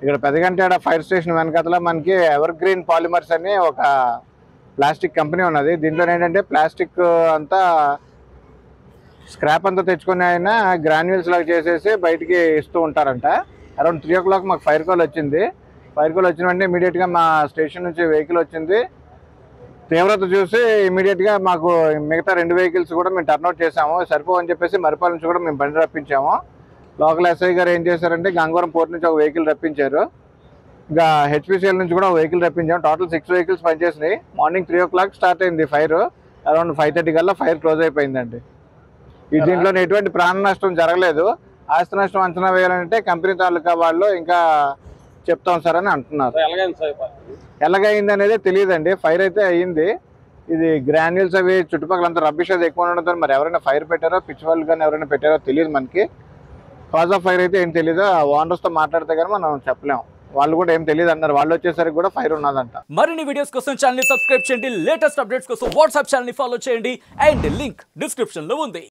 ఇక్కడ పెదగంటేడ fire station వెనకతల మనకి ever green polymers అని ఒక ప్లాస్టిక్ కంపెనీ ఉన్నది దీంట్లో ఏంటంటే ప్లాస్టిక్ అంతా స్క్రాప్ అంతా తెచ్చుకొని ఆయన గ్రాన్యూల్స్ లాగా చేసేసి బయటికి ఇస్తూ ఉంటారంట అరౌండ్ త్రీ ఓ క్లాక్ మాకు ఫైర్ కాల్ వచ్చింది ఫైర్ కాల్ వచ్చిన వెంటనే ఇమీడియట్గా మా స్టేషన్ నుంచి వెహికల్ వచ్చింది తీవ్రత చూసి ఇమీడియట్గా మాకు మిగతా రెండు వెహికల్స్ కూడా మేము టర్న్అవుట్ చేసాము సరిపోవని చెప్పేసి మరిపాల నుంచి కూడా మేము బండి రప్పించాము లోకల్ ఎస్ఐ గారు ఏం చేశారంటే గంగవరం పోర్ట్ నుంచి ఒక వెహికల్ రప్పించారు ఇంకా హెచ్పిసిఎల్ నుంచి కూడా ఒక వెహికల్ రప్పించాము టోటల్ సిక్స్ వెహికల్స్ పనిచేసినాయి morning three o'clock start అయింది ఫైర్ అరౌండ్ ఫైవ్ థర్టీ కల్లా ఫైర్ క్లోజ్ అయిపోయిందండి ఈ దీంట్లో ఎటువంటి ప్రాణ నష్టం జరగలేదు ఆస్తి నష్టం అంచనా వేయాలంటే కంపెనీ తాలూకా వాళ్ళు ఇంకా చెప్తాం సార్ అని అంటున్నారు ఎలాగైంది సార్ ఎలాగైంది అనేది తెలియదండి ఫైర్ అయితే అయ్యింది ఇది గ్రాన్యూల్స్ అవి చుట్టుపక్కల అంతా రబ్బిష్ అది ఎక్కువ ఉండడంతో మరి ఎవరైనా ఫైర్ పెట్టారో పిచ్ వాళ్ళు కానీ ఎవరైనా పెట్టారో తెలియదు మనకి కాజ్ ఆఫ్ ఫైర్ అయితే ఏం తెలియదు ఆ ఓనర్స్తో మాట్లాడితే కానీ మనం చెప్పలేం వాళ్ళు కూడా ఏం తెలియదు అన్నారు వాళ్ళు వచ్చేసరికి కూడా ఫైర్ ఉన్నదంట మరిన్ని వీడియోస్ కోసం ఛానల్ ని సబ్స్క్రైబ్ చేయండి లేటెస్ట్ అప్డేట్స్ కోసం వాట్సాప్ ఛానల్ ని ఫాలో చేయండి అండ్ లింక్ డిస్క్రిప్షన్ లో ఉంది